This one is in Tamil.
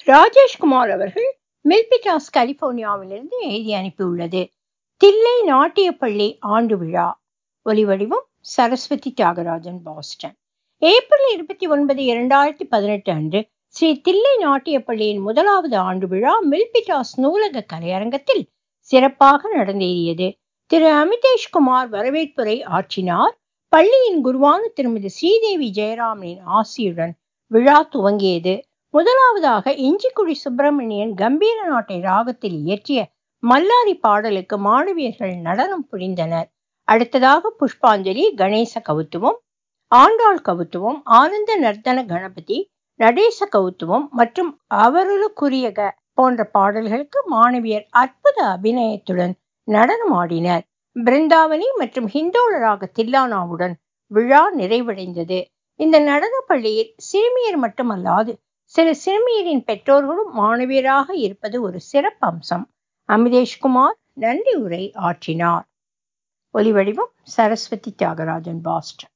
ராஜேஷ்குமார் அவர்கள் மில்பிட்டாஸ் கலிபோர்னியாவிலிருந்து எழுதி அனுப்பியுள்ளது தில்லை நாட்டியப்பள்ளி ஆண்டு விழா ஒலிவடிவம் சரஸ்வதி தியாகராஜன் பாஸ்டன் ஏப்ரல் இருபத்தி ஒன்பது இரண்டாயிரத்தி பதினெட்டு அன்று ஸ்ரீ தில்லை நாட்டியப்பள்ளியின் முதலாவது ஆண்டு விழா மில்பிட்டாஸ் நூலக கலையரங்கத்தில் சிறப்பாக நடந்தேறியது திரு அமிதேஷ் குமார் வரவேற்புரை ஆற்றினார் பள்ளியின் குருவான திருமதி ஸ்ரீதேவி ஜெயராமனின் ஆசியுடன் விழா துவங்கியது முதலாவதாக இஞ்சிக்குடி சுப்பிரமணியன் கம்பீர நாட்டை ராகத்தில் இயற்றிய மல்லாரி பாடலுக்கு மாணவியர்கள் நடனம் புரிந்தனர் அடுத்ததாக புஷ்பாஞ்சலி கணேச கவுத்துவம் ஆண்டாள் கவுத்துவம் ஆனந்த நர்த்தன கணபதி நடேச கவுத்துவம் மற்றும் அவருளுக்குரியக போன்ற பாடல்களுக்கு மாணவியர் அற்புத அபிநயத்துடன் நடனமாடினர் பிருந்தாவனி மற்றும் ஹிந்தோள ராக தில்லானாவுடன் விழா நிறைவடைந்தது இந்த நடன பள்ளியில் சிறுமியர் மட்டுமல்லாது சில சிறுமியரின் பெற்றோர்களும் மாணவியராக இருப்பது ஒரு சிறப்பம்சம் அமிதேஷ்குமார் நன்றி உரை ஆற்றினார் ஒலிவடிவம் சரஸ்வதி தியாகராஜன் பாஸ்டன்